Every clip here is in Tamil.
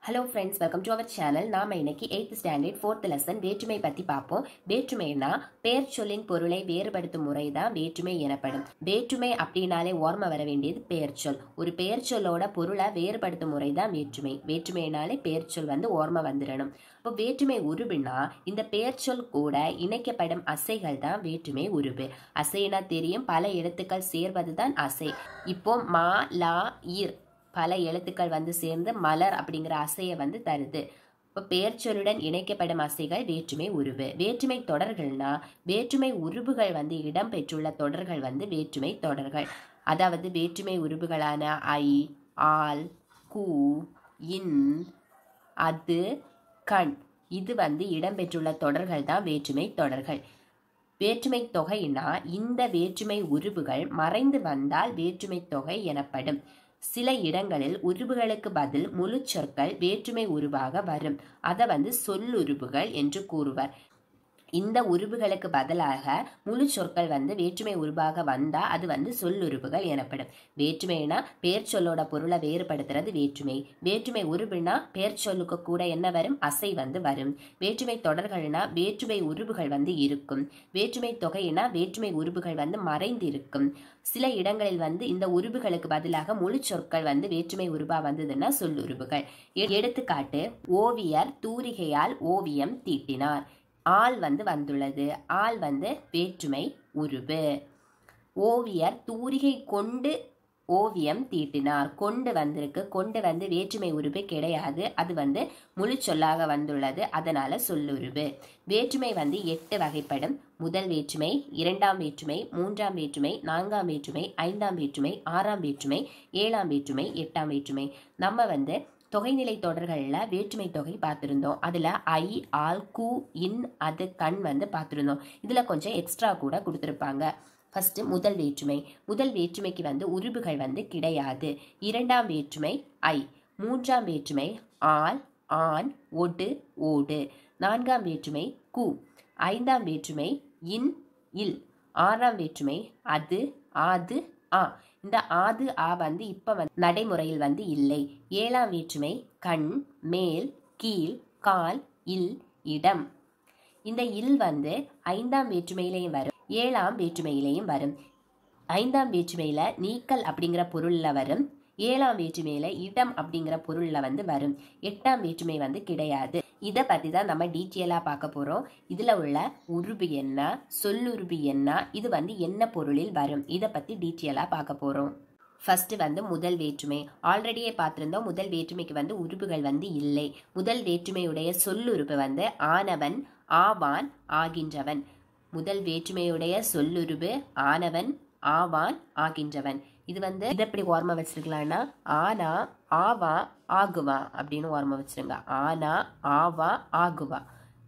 hello friends welcome to our channel நாம இன்னைக்கு எயித் ஸ்டாண்டர்ட் ஃபோர்த் லெசன் வேற்றுமை பத்தி பார்ப்போம் வேற்றுமைனா பெயர் சொல்லின் பொருளை வேறுபடுத்தும் முறை தான் வேற்றுமை எனப்படும் வேற்றுமை அப்படின்னாலே ஓர்ம வர வேண்டியது பெயர் சொல் ஒரு பெயர் சொல்லோட பொருளை வேறுபடுத்தும் முறை தான் வேற்றுமை வேற்றுமைனாலே பெயர் சொல் வந்து ஓர்ம வந்துடணும் இப்போ வேற்றுமை உருபுனா இந்த பெயர் சொல் கூட இணைக்கப்படும் அசைகள் தான் வேற்றுமை உருபு அசைனா தெரியும் பல எழுத்துக்கள் சேர்வது தான் அசை இப்போ மா லா ஈர் பல எழுத்துக்கள் வந்து சேர்ந்து மலர் அப்படிங்கிற அசையை வந்து தருது இப்போ பெயர்ச்சொல்லுடன் இணைக்கப்படும் அசைகள் வேற்றுமை உருவு வேற்றுமை தொடர்கள்னா வேற்றுமை உருபுகள் வந்து இடம்பெற்றுள்ள தொடர்கள் வந்து வேற்றுமை தொடர்கள் அதாவது வேற்றுமை உருபுகளான ஐ ஆல் கூ இன் அது கண் இது வந்து இடம்பெற்றுள்ள தொடர்கள் தான் வேற்றுமை தொடர்கள் வேற்றுமை தொகைனா இந்த வேற்றுமை உருபுகள் மறைந்து வந்தால் வேற்றுமை தொகை எனப்படும் சில இடங்களில் உருபுகளுக்கு பதில் முழு சொற்கள் வேற்றுமை உருவாக வரும் அதை வந்து சொல்லுருபுகள் என்று கூறுவர் இந்த உருபுகளுக்கு பதிலாக முழு சொற்கள் வந்து வேற்றுமை உருவாக வந்தா அது வந்து சொல்லுருபுகள் எனப்படும் வேற்றுமைனா பேர் சொல்லோட பொருளை வேறுபடுத்துறது வேற்றுமை வேற்றுமை உருபுனா பேர் சொல்லுக்கு கூட என்ன வரும் அசை வந்து வரும் வேற்றுமை தொடர்கள்னா வேற்றுமை உருபுகள் வந்து இருக்கும் வேற்றுமை தொகைனா வேற்றுமை உருபுகள் வந்து மறைந்து இருக்கும் சில இடங்களில் வந்து இந்த உருபுகளுக்கு பதிலாக முழு சொற்கள் வந்து வேற்றுமை உருவா வந்ததுன்னா சொல்லுருபுகள் எடுத்துக்காட்டு ஓவியர் தூரிகையால் ஓவியம் தீட்டினார் ஆள் வந்து வந்துள்ளது ஆள் வந்து வேற்றுமை உருவு ஓவியர் தூரிகை கொண்டு ஓவியம் தீட்டினார் கொண்டு வந்திருக்கு கொண்டு வந்து வேற்றுமை உருவு கிடையாது அது வந்து முழு சொல்லாக வந்துள்ளது அதனால சொல்லுருவு வேற்றுமை வந்து எட்டு வகைப்படும் முதல் வேற்றுமை இரண்டாம் வேற்றுமை மூன்றாம் வேற்றுமை நான்காம் வேற்றுமை ஐந்தாம் வேற்றுமை ஆறாம் வேற்றுமை ஏழாம் வேற்றுமை எட்டாம் வேற்றுமை நம்ம வந்து தொகைநிலை தொடர்களில் வேற்றுமை தொகை பார்த்துருந்தோம் அதில் ஐ ஆல் கூ இன் அது கண் வந்து பார்த்துருந்தோம் இதில் கொஞ்சம் எக்ஸ்ட்ரா கூட கொடுத்துருப்பாங்க ஃபஸ்ட்டு முதல் வேற்றுமை முதல் வேற்றுமைக்கு வந்து உருபுகள் வந்து கிடையாது இரண்டாம் வேற்றுமை ஐ மூன்றாம் வேற்றுமை ஆல் ஆண் ஒடு ஓடு நான்காம் வேற்றுமை கு ஐந்தாம் வேற்றுமை இன் இல் ஆறாம் வேற்றுமை அது ஆது ஆ இந்த ஆது ஆ வந்து இப்போ வந்து நடைமுறையில் வந்து இல்லை ஏழாம் வேற்றுமை கண் மேல் கீழ் கால் இல் இடம் இந்த இல் வந்து ஐந்தாம் வேற்றுமையிலையும் வரும் ஏழாம் வேற்றுமையிலையும் வரும் ஐந்தாம் வேற்றுமையில நீக்கல் அப்படிங்கிற பொருள்ல வரும் ஏழாம் வேற்றுமையில இடம் அப்படிங்கிற பொருள்ல வந்து வரும் எட்டாம் வேற்றுமை வந்து கிடையாது இதை பத்தி தான் நம்ம டீட்டெயிலாக பார்க்க போறோம் இதுல உள்ள உருபு என்ன சொல்லுருபு என்ன இது வந்து என்ன பொருளில் வரும் இதை பத்தி டீட்டெயிலாக பார்க்க போறோம் ஃபர்ஸ்ட் வந்து முதல் வேற்றுமை ஆல்ரெடியே பார்த்துருந்தோம் முதல் வேற்றுமைக்கு வந்து உருபுகள் வந்து இல்லை முதல் வேற்றுமையுடைய சொல்லுறுப்பு வந்து ஆனவன் ஆவான் ஆகின்றவன் முதல் வேற்றுமையுடைய சொல்லுருபு ஆனவன் ஆவான் ஆகின்றவன் இது வந்து இது எப்படி ஓர்ம வச்சிருக்கலாம்னா ஆனா ஆவா ஆகுவா அப்படின்னு ஓர்ம வச்சிருங்க ஆனா ஆவா ஆகுவா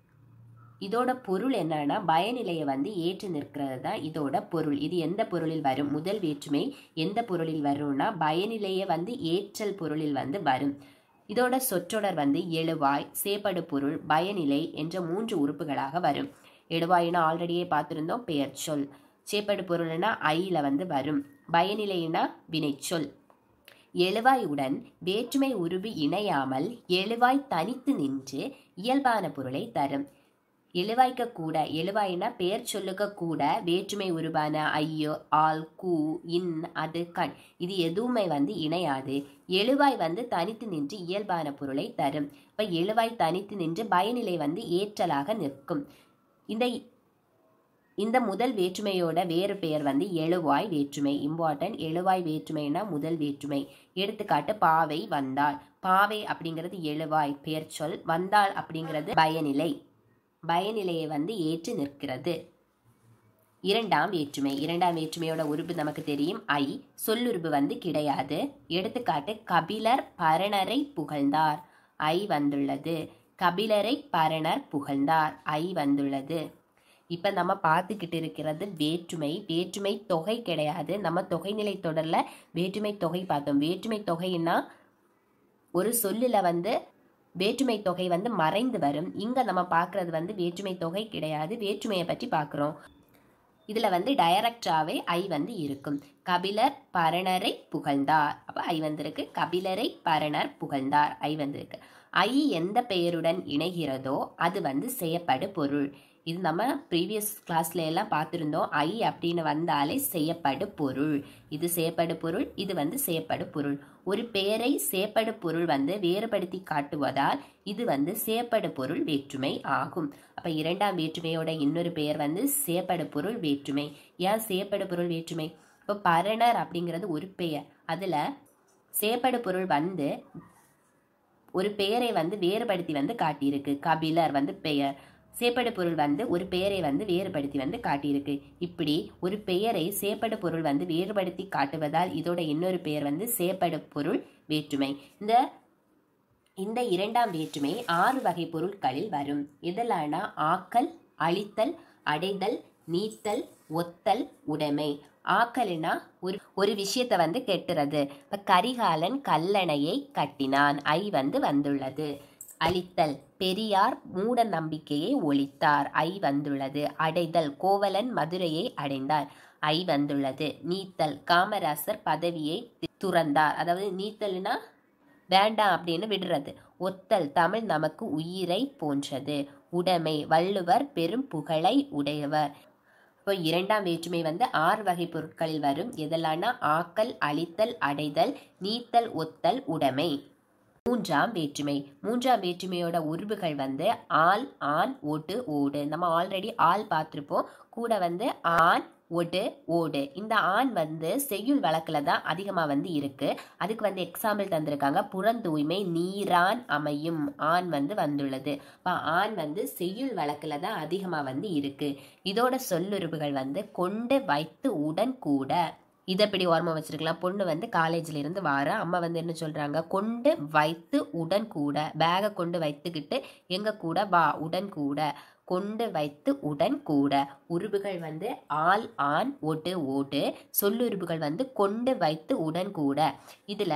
இதோட பொருள் என்னன்னா பயனிலையை வந்து ஏற்று நிற்கிறது தான் இதோட பொருள் இது எந்த பொருளில் வரும் முதல் வேற்றுமை எந்த பொருளில் வரும்னா பயனிலையை வந்து ஏற்றல் பொருளில் வந்து வரும் இதோட சொற்றொடர் வந்து எழுவாய் சேப்படு பொருள் பயனிலை என்ற மூன்று உறுப்புகளாக வரும் எழுவாயினா ஆல்ரெடியே பார்த்துருந்தோம் பெயர் சொல் சேப்படு பொருள்னா ஐல வந்து வரும் பயனிலைனா வினைச்சொல் எழுவாயுடன் வேற்றுமை உருவு இணையாமல் எழுவாய் தனித்து நின்று இயல்பான பொருளை தரும் எழுவாய்க்க கூட எழுவாயினா பெயர் சொல்லுக்க கூட வேற்றுமை உருவான ஐயோ ஆல் கூ இன் அது கண் இது எதுவுமே வந்து இணையாது எழுவாய் வந்து தனித்து நின்று இயல்பான பொருளை தரும் இப்போ எழுவாய் தனித்து நின்று பயனிலை வந்து ஏற்றலாக நிற்கும் இந்த இந்த முதல் வேற்றுமையோட வேறு பெயர் வந்து எழுவாய் வேற்றுமை இம்பார்ட்டன்ட் எழுவாய் வேற்றுமைனா முதல் வேற்றுமை எடுத்துக்காட்டு பாவை வந்தாள் பாவை அப்படிங்கிறது எழுவாய் பெயர் சொல் வந்தாள் அப்படிங்கிறது பயனிலை பயனிலையை வந்து ஏற்று நிற்கிறது இரண்டாம் வேற்றுமை இரண்டாம் வேற்றுமையோட உருபு நமக்கு தெரியும் ஐ சொல்லுருபு வந்து கிடையாது எடுத்துக்காட்டு கபிலர் பரணரை புகழ்ந்தார் ஐ வந்துள்ளது கபிலரை பரணர் புகழ்ந்தார் ஐ வந்துள்ளது இப்போ நம்ம பார்த்துக்கிட்டு இருக்கிறது வேற்றுமை வேற்றுமை தொகை கிடையாது நம்ம தொகைநிலை தொடரில் வேற்றுமை தொகை பார்த்தோம் வேற்றுமை தொகைன்னா ஒரு சொல்லில் வந்து வேற்றுமை தொகை வந்து மறைந்து வரும் இங்கே நம்ம பார்க்குறது வந்து வேற்றுமை தொகை கிடையாது வேற்றுமையை பற்றி பார்க்குறோம் இதில் வந்து டைரக்டாகவே ஐ வந்து இருக்கும் கபிலர் பரணரை புகழ்ந்தார் அப்போ ஐ வந்திருக்கு கபிலரை பரணர் புகழ்ந்தார் ஐ வந்திருக்கு ஐ எந்த பெயருடன் இணைகிறதோ அது வந்து செய்யப்படு பொருள் இது நம்ம ப்ரீவியஸ் கிளாஸ்ல எல்லாம் பார்த்துருந்தோம் ஐ அப்படின்னு வந்தாலே செய்யப்படு பொருள் இது செய்யப்படு பொருள் இது வந்து செய்யப்படு பொருள் ஒரு பெயரை செய்யப்படு பொருள் வந்து வேறுபடுத்தி காட்டுவதால் இது வந்து செய்யப்படு பொருள் வேற்றுமை ஆகும் அப்ப இரண்டாம் வேற்றுமையோட இன்னொரு பெயர் வந்து செய்யப்படு பொருள் வேற்றுமை ஏன் செய்யப்படு பொருள் வேற்றுமை இப்போ பரணர் அப்படிங்கிறது ஒரு பெயர் அதுல செய்யப்படு பொருள் வந்து ஒரு பெயரை வந்து வேறுபடுத்தி வந்து காட்டியிருக்கு கபிலர் வந்து பெயர் சேப்படு பொருள் வந்து ஒரு பெயரை வந்து வேறுபடுத்தி வந்து காட்டியிருக்கு இப்படி ஒரு பெயரை சேப்படு பொருள் வந்து வேறுபடுத்தி காட்டுவதால் இதோட இன்னொரு பெயர் வந்து சேப்படு பொருள் வேற்றுமை இந்த இந்த இரண்டாம் வேற்றுமை ஆறு வகை பொருட்களில் வரும் இதெல்லாம்னா ஆக்கல் அழித்தல் அடைதல் நீத்தல் ஒத்தல் உடைமை ஆக்கல்னா ஒரு ஒரு விஷயத்தை வந்து கெட்டுறது இப்ப கரிகாலன் கல்லணையை கட்டினான் ஐ வந்து வந்துள்ளது அழித்தல் பெரியார் மூட நம்பிக்கையை ஒழித்தார் ஐ வந்துள்ளது அடைதல் கோவலன் மதுரையை அடைந்தார் ஐ வந்துள்ளது நீத்தல் காமராசர் பதவியை துறந்தார் அதாவது நீத்தல்னா வேண்டாம் அப்படின்னு விடுறது ஒத்தல் தமிழ் நமக்கு உயிரை போன்றது உடைமை வள்ளுவர் பெரும் புகழை உடையவர் இப்போ இரண்டாம் வேற்றுமை வந்து ஆறு வகை பொருட்களில் வரும் எதெல்லாம்னா ஆக்கல் அழித்தல் அடைதல் நீத்தல் ஒத்தல் உடைமை மூன்றாம் வேற்றுமை மூன்றாம் வேற்றுமையோட உருவுகள் வந்து ஆள் ஆண் ஒடு ஓடு நம்ம ஆல்ரெடி ஆள் பார்த்துருப்போம் கூட வந்து ஆண் ஒடு ஓடு இந்த ஆண் வந்து செய்யுள் வழக்கில் தான் அதிகமாக வந்து இருக்கு அதுக்கு வந்து எக்ஸாம்பிள் தந்திருக்காங்க புறந்தூய்மை நீரான் அமையும் ஆண் வந்து வந்துள்ளது இப்போ ஆண் வந்து செய்யுள் வழக்கில் தான் அதிகமாக வந்து இருக்கு இதோட சொல்லுறுப்புகள் வந்து கொண்டு வைத்து உடன் கூட இதை இப்படி ஓரமாக வச்சிருக்கலாம் பொண்ணு வந்து காலேஜில் இருந்து வார அம்மா வந்து என்ன சொல்கிறாங்க கொண்டு வைத்து உடன் கூட பேகை கொண்டு வைத்துக்கிட்டு எங்க கூட வா உடன் கூட கொண்டு வைத்து உடன் கூட உருபுகள் வந்து ஆள் ஆண் ஒட்டு ஓட்டு சொல்லுறுப்புகள் வந்து கொண்டு வைத்து உடன் கூட இதில்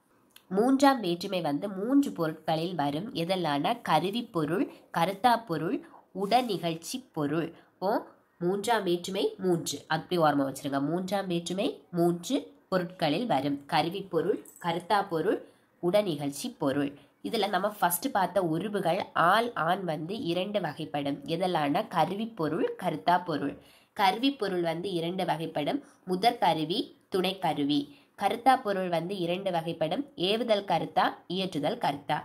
மூன்றாம் வேற்றுமை வந்து மூன்று பொருட்களில் வரும் எதெல்லாம்னா கருவி பொருள் கருத்தா பொருள் உடனிகழ்ச்சி பொருள் ஓ மூன்றாம் வேற்றுமை மூன்று அப்படி ஓரமாக வச்சிருங்க மூன்றாம் வேற்றுமை மூன்று பொருட்களில் வரும் கருவி பொருள் கருத்தா பொருள் உடனிகழ்ச்சி பொருள் இதில் நம்ம ஃபர்ஸ்ட் பார்த்த உருவுகள் ஆள் ஆண் வந்து இரண்டு வகைப்படும் எதெல்லாம்னா கருவி பொருள் கருத்தா பொருள் கருவி பொருள் வந்து இரண்டு வகைப்படும் முதற் கருவி துணை கருவி கருத்தா பொருள் வந்து இரண்டு வகைப்படும் ஏவுதல் கருத்தா இயற்றுதல் கருத்தா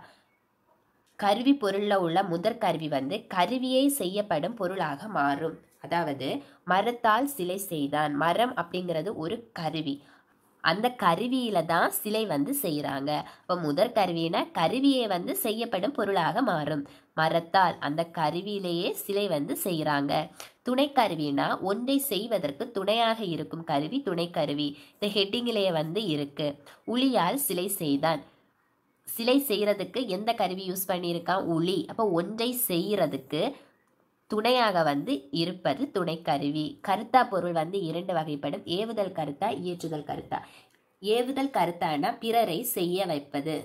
கருவி பொருள்ல உள்ள முதற் கருவி வந்து கருவியை செய்யப்படும் பொருளாக மாறும் அதாவது மரத்தால் சிலை செய்தான் மரம் அப்படிங்கிறது ஒரு கருவி அந்த கருவியில தான் சிலை வந்து செய்கிறாங்க இப்போ முதற் கருவினா கருவியை வந்து செய்யப்படும் பொருளாக மாறும் மரத்தால் அந்த கருவியிலேயே சிலை வந்து செய்கிறாங்க துணை கருவினா ஒன்றை செய்வதற்கு துணையாக இருக்கும் கருவி துணை கருவி இந்த ஹெட்டிங்கிலேயே வந்து இருக்கு உளியால் சிலை செய்தான் சிலை செய்யறதுக்கு எந்த கருவி யூஸ் பண்ணியிருக்கான் உளி அப்போ ஒன்றை செய்யறதுக்கு துணையாக வந்து இருப்பது துணைக்கருவி கருத்தா பொருள் வந்து இரண்டு வகைப்படும் ஏவுதல் கருத்தா இயற்றுதல் கருத்தா ஏவுதல் கருத்தானா பிறரை செய்ய வைப்பது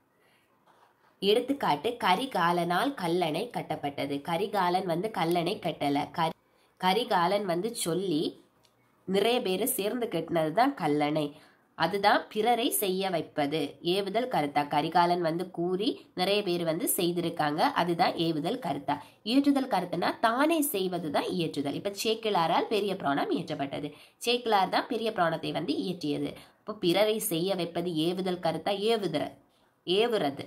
எடுத்துக்காட்டு கரிகாலனால் கல்லணை கட்டப்பட்டது கரிகாலன் வந்து கல்லணை கட்டல கரி கரிகாலன் வந்து சொல்லி நிறைய பேர் சேர்ந்து கட்டினது தான் கல்லணை அதுதான் பிறரை செய்ய வைப்பது ஏவுதல் கருத்தா கரிகாலன் வந்து கூறி நிறைய பேர் வந்து செய்திருக்காங்க அதுதான் ஏவுதல் கருத்தா இயற்றுதல் கருத்துனா தானே செய்வது தான் இயற்றுதல் இப்ப சேக்கிலாரால் பெரிய பிராணம் இயற்றப்பட்டது சேக்கிலார் தான் பெரிய பிராணத்தை வந்து இயற்றியது இப்போ பிறரை செய்ய வைப்பது ஏவுதல் கருத்தா ஏவுதற ஏவுறது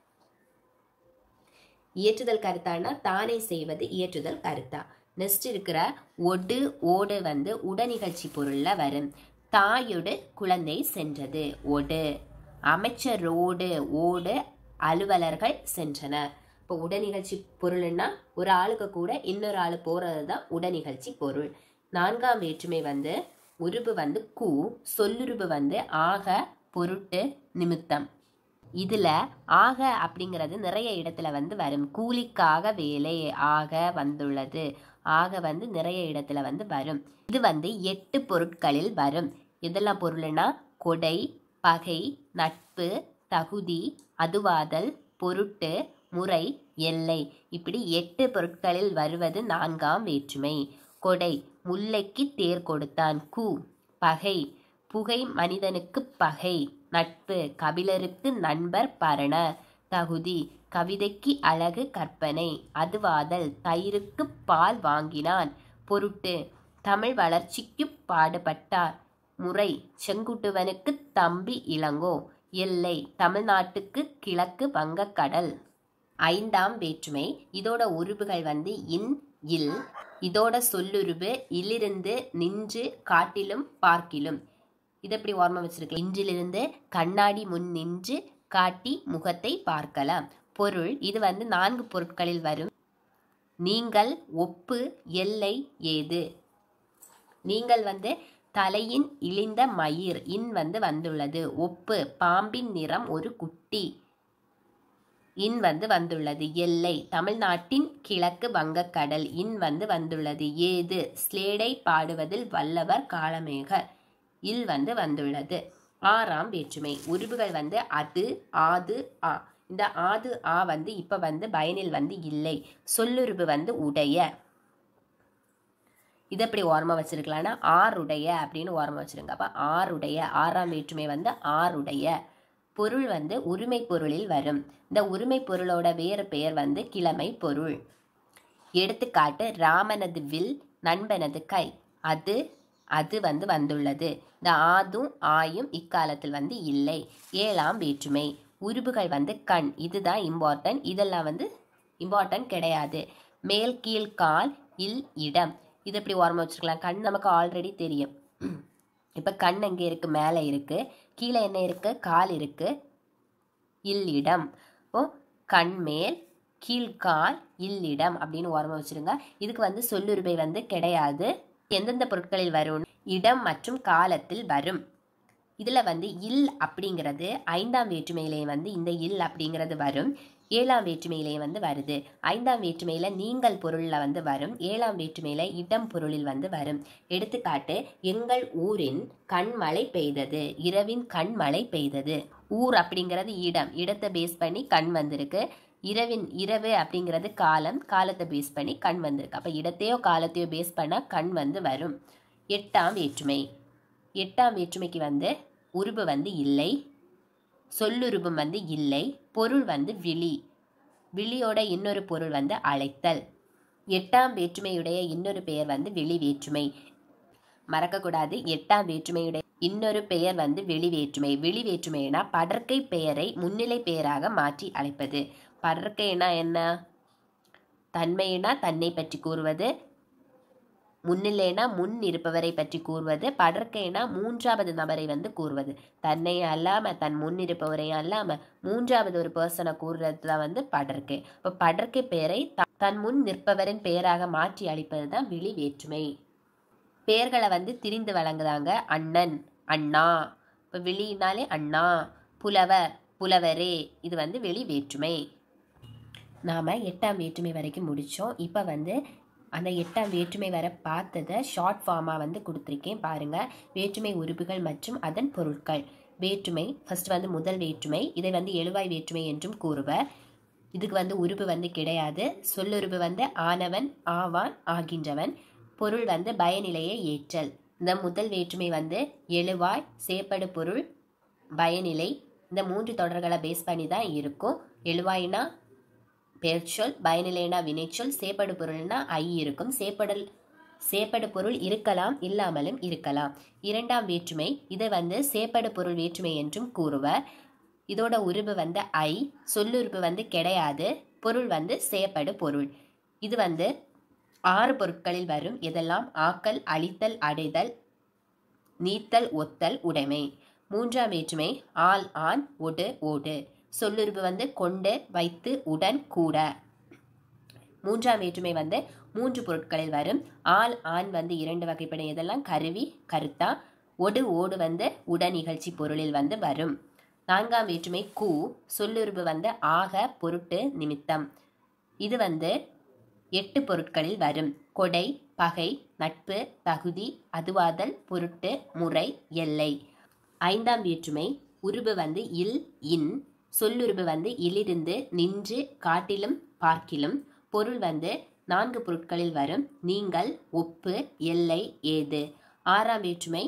இயற்றுதல் கருத்தானா தானே செய்வது இயற்றுதல் கருத்தா நெக்ஸ்ட் இருக்கிற ஒடு ஓடு வந்து உடனிகழ்ச்சி பொருள்ல வரும் தாயொடு குழந்தை சென்றது ஒடு அமைச்சரோடு ஓடு அலுவலர்கள் சென்றனர் இப்போ உடனிகழ்ச்சி பொருள்னா ஒரு ஆளுக்கு கூட இன்னொரு ஆள் போறது தான் உடனிகழ்ச்சி பொருள் நான்காம் வேற்றுமை வந்து உருபு வந்து கூ சொல்லுருபு வந்து ஆக பொருட்டு நிமித்தம் இதுல ஆக அப்படிங்கிறது நிறைய இடத்துல வந்து வரும் கூலிக்காக வேலை ஆக வந்துள்ளது ஆக வந்து நிறைய இடத்துல வந்து வரும் இது வந்து எட்டு பொருட்களில் வரும் இதெல்லாம் பொருள்னா கொடை பகை நட்பு தகுதி அதுவாதல் பொருட்டு முறை எல்லை இப்படி எட்டு பொருட்களில் வருவது நான்காம் வேற்றுமை கொடை முல்லைக்கு தேர் கொடுத்தான் கூ பகை புகை மனிதனுக்கு பகை நட்பு கபிலருக்கு நண்பர் பரண தகுதி கவிதைக்கு அழகு கற்பனை அதுவாதல் தயிருக்கு பால் வாங்கினான் பொருட்டு தமிழ் வளர்ச்சிக்கு பாடுபட்டார் முறை செங்குட்டுவனுக்கு தம்பி இளங்கோ எல்லை தமிழ்நாட்டுக்கு கிழக்கு வங்கக்கடல் ஐந்தாம் வேற்றுமை இதோட உருபுகள் வந்து இன் இல் இதோட சொல்லுருபு இலிருந்து நின்று காட்டிலும் பார்க்கிலும் இது எப்படி ஓர்ம வச்சிருக்க இன்றிலிருந்து கண்ணாடி முன் நின்று காட்டி முகத்தை பார்க்கலாம் பொருள் இது வந்து நான்கு பொருட்களில் வரும் நீங்கள் ஒப்பு எல்லை ஏது நீங்கள் வந்து தலையின் இழிந்த மயிர் இன் வந்து வந்துள்ளது ஒப்பு பாம்பின் நிறம் ஒரு குட்டி இன் வந்து வந்துள்ளது எல்லை தமிழ்நாட்டின் கிழக்கு வங்கக்கடல் இன் வந்து வந்துள்ளது ஏது ஸ்லேடை பாடுவதில் வல்லவர் காலமேகர் இல் வந்து வந்துள்ளது ஆறாம் வேற்றுமை உருபுகள் வந்து அது ஆது ஆ இந்த ஆது ஆ வந்து இப்ப வந்து பயனில் வந்து இல்லை சொல்லுருபு வந்து உடைய இது எப்படி ஓரமாக வச்சிருக்கலாம்னா ஆறுடைய அப்படின்னு ஓரமாக வச்சிருங்க அப்போ ஆறுடைய ஆறாம் வேற்றுமை வந்து ஆறுடைய பொருள் வந்து உரிமை பொருளில் வரும் இந்த உரிமை பொருளோட வேறு பெயர் வந்து கிழமை பொருள் எடுத்துக்காட்டு ராமனது வில் நண்பனது கை அது அது வந்து வந்துள்ளது இந்த ஆதும் ஆயும் இக்காலத்தில் வந்து இல்லை ஏழாம் வேற்றுமை உருபுகள் வந்து கண் இதுதான் இம்பார்ட்டன்ட் இதெல்லாம் வந்து இம்பார்ட்டன்ட் கிடையாது மேல் கீழ் கால் இல் இடம் இது எப்படி ஓரமாக வச்சுருக்கலாம் கண் நமக்கு ஆல்ரெடி தெரியும் இப்போ கண் எங்கே இருக்குது மேலே இருக்குது கீழே என்ன இருக்குது கால் இருக்குது இல் இடம் ஓ கண் மேல் கீழ்கால் இல்லிடம் அப்படின்னு ஓரமாக வச்சுருங்க இதுக்கு வந்து சொல்லுரிமை வந்து கிடையாது எந்தெந்த பொருட்களில் வரும் இடம் மற்றும் காலத்தில் வரும் இதில் வந்து இல் அப்படிங்கிறது ஐந்தாம் வேற்றுமையிலே வந்து இந்த இல் அப்படிங்கிறது வரும் ஏழாம் வேற்றுமையிலே வந்து வருது ஐந்தாம் வேற்றுமையில் நீங்கள் பொருளில் வந்து வரும் ஏழாம் வேற்றுமையில் இடம் பொருளில் வந்து வரும் எடுத்துக்காட்டு எங்கள் ஊரின் கண்மழை பெய்தது இரவின் கண்மழை பெய்தது ஊர் அப்படிங்கிறது இடம் இடத்தை பேஸ் பண்ணி கண் வந்திருக்கு இரவின் இரவு அப்படிங்கிறது காலம் காலத்தை பேஸ் பண்ணி கண் வந்திருக்கு அப்போ இடத்தையோ காலத்தையோ பேஸ் பண்ணால் கண் வந்து வரும் எட்டாம் வேற்றுமை எட்டாம் வேற்றுமைக்கு வந்து உருபு வந்து இல்லை சொல்லுருபம் வந்து இல்லை பொருள் வந்து விழி விழியோட இன்னொரு பொருள் வந்து அழைத்தல் எட்டாம் வேற்றுமையுடைய இன்னொரு பெயர் வந்து வெளி வேற்றுமை மறக்கக்கூடாது எட்டாம் வேற்றுமையுடைய இன்னொரு பெயர் வந்து வெளி வேற்றுமை வெளி வேற்றுமைனா படற்கை பெயரை முன்னிலை பெயராக மாற்றி அழைப்பது படற்கைனா என்ன தன்மைனா தன்னை பற்றி கூறுவது முன்னிலைனா முன் இருப்பவரை பற்றி கூறுவது படற்கைனா மூன்றாவது நபரை வந்து கூறுவது தன்னை அல்லாம தன் முன் இருப்பவரை அல்லாம மூன்றாவது ஒரு பர்சனை கூறுறது தான் வந்து படற்கை இப்போ படற்கை பெயரை த- தன் முன் நிற்பவரின் பெயராக மாற்றி அளிப்பது தான் விழி வேற்றுமை பெயர்களை வந்து திரிந்து வழங்குதாங்க அண்ணன் அண்ணா இப்போ வெளியினாலே அண்ணா புலவர் புலவரே இது வந்து வெளி வேற்றுமை நாம் எட்டாம் வேற்றுமை வரைக்கும் முடித்தோம் இப்போ வந்து அந்த எட்டாம் வேற்றுமை வர பார்த்ததை ஷார்ட் ஃபார்மாக வந்து கொடுத்துருக்கேன் பாருங்கள் வேற்றுமை உறுப்புகள் மற்றும் அதன் பொருட்கள் வேற்றுமை ஃபர்ஸ்ட் வந்து முதல் வேற்றுமை இதை வந்து எழுவாய் வேற்றுமை என்றும் கூறுவர் இதுக்கு வந்து உறுப்பு வந்து கிடையாது சொல்லுறுப்பு வந்து ஆனவன் ஆவான் ஆகின்றவன் பொருள் வந்து பயனிலையை ஏற்றல் இந்த முதல் வேற்றுமை வந்து எழுவாய் சேப்படு பொருள் பயனிலை இந்த மூன்று தொடர்களை பேஸ் பண்ணி தான் இருக்கும் எழுவாய்னா பெயர்ச்சொல் பயனிலைனா வினைச்சொல் சேப்படு பொருள்னா ஐ இருக்கும் சேப்படல் சேப்படு பொருள் இருக்கலாம் இல்லாமலும் இருக்கலாம் இரண்டாம் வேற்றுமை இதை வந்து சேப்படு பொருள் வேற்றுமை என்றும் கூறுவர் இதோட உருபு வந்து ஐ சொல்லுறுப்பு வந்து கிடையாது பொருள் வந்து சேப்படு பொருள் இது வந்து ஆறு பொருட்களில் வரும் இதெல்லாம் ஆக்கல் அழித்தல் அடைதல் நீத்தல் ஒத்தல் உடைமை மூன்றாம் வேற்றுமை ஆள் ஆண் ஒடு ஓடு சொல்லுறுப்பு வந்து கொண்டு வைத்து உடன் கூட மூன்றாம் வேற்றுமை வந்து மூன்று பொருட்களில் வரும் ஆள் ஆண் வந்து இரண்டு வகைப்படும் இதெல்லாம் கருவி கருத்தா ஒடு ஓடு வந்து உட நிகழ்ச்சி பொருளில் வந்து வரும் நான்காம் வேற்றுமை கூ சொல்லுறுப்பு வந்து ஆக பொருட்டு நிமித்தம் இது வந்து எட்டு பொருட்களில் வரும் கொடை பகை நட்பு தகுதி அதுவாதல் பொருட்டு முறை எல்லை ஐந்தாம் வேற்றுமை உருபு வந்து இல் இன் சொல்லுருபு வந்து இலிருந்து நின்று காட்டிலும் பார்க்கிலும் பொருள் வந்து நான்கு பொருட்களில் வரும் நீங்கள் ஒப்பு எல்லை ஏது ஆறாம் வேற்றுமை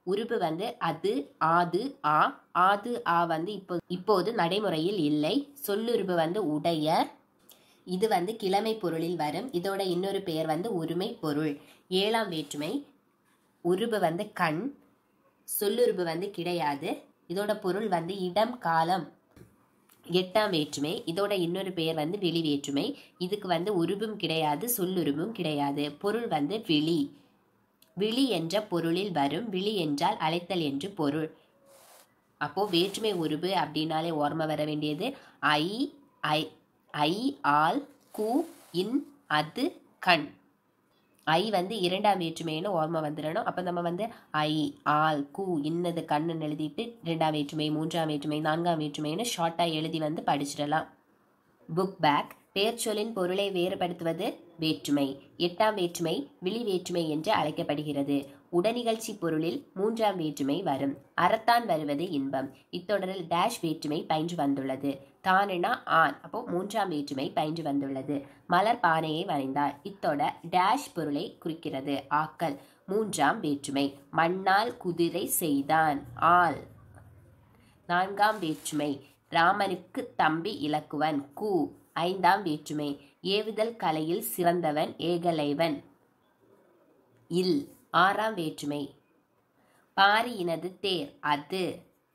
உருபு வந்து அது ஆது ஆ ஆது ஆ வந்து இப்போ இப்போது நடைமுறையில் இல்லை சொல்லுருபு வந்து உடைய இது வந்து கிழமை பொருளில் வரும் இதோட இன்னொரு பெயர் வந்து உரிமை பொருள் ஏழாம் வேற்றுமை உருபு வந்து கண் சொல்லுருபு வந்து கிடையாது இதோட பொருள் வந்து இடம் காலம் எட்டாம் வேற்றுமை இதோட இன்னொரு பெயர் வந்து வெளி வேற்றுமை இதுக்கு வந்து உருபும் கிடையாது சொல்லுருபும் கிடையாது பொருள் வந்து விழி விழி என்ற பொருளில் வரும் விழி என்றால் அழைத்தல் என்று பொருள் அப்போ வேற்றுமை உருபு அப்படின்னாலே ஓர்மை வர வேண்டியது ஐ ஐ ஐ ஆல் கு இன் அது கண் ஐ வந்து இரண்டாம் வேற்றுமைன்னு ஓர்மை வந்துடணும் அப்போ நம்ம வந்து ஐ ஆல் கு இன்னது கண்ணுன்னு எழுதிட்டு ரெண்டாம் வேற்றுமை மூன்றாம் வேற்றுமை நான்காம் வேற்றுமைன்னு ஷார்ட்டாக எழுதி வந்து படிச்சிடலாம் புக் பேக் பெயர்ச்சொல்லின் பொருளை வேறுபடுத்துவது வேற்றுமை எட்டாம் வேற்றுமை விழி வேற்றுமை என்று அழைக்கப்படுகிறது உடனிகழ்ச்சி பொருளில் மூன்றாம் வேற்றுமை வரும் அறத்தான் வருவது இன்பம் இத்தொடரில் டேஷ் வேற்றுமை பயின்று வந்துள்ளது தானுனா ஆண் அப்போ மூன்றாம் வேற்றுமை பயின்று வந்துள்ளது மலர் பானையை வரைந்தார் இத்தொட டேஷ் பொருளை குறிக்கிறது ஆக்கல் மூன்றாம் வேற்றுமை மண்ணால் குதிரை செய்தான் ஆள் நான்காம் வேற்றுமை ராமனுக்கு தம்பி இலக்குவன் கு ஐந்தாம் வேற்றுமை ஏவுதல் கலையில் சிறந்தவன் ஏகலைவன் இல் ஆறாம் வேற்றுமை பாரி இனது தேர் அது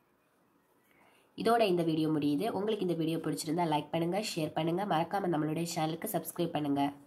இதோட இந்த வீடியோ முடியுது உங்களுக்கு இந்த வீடியோ பிடிச்சிருந்தா லைக் பண்ணுங்க ஷேர் பண்ணுங்க மறக்காம நம்மளுடைய சேனலுக்கு சப்ஸ்கிரைப் பண்ணுங்க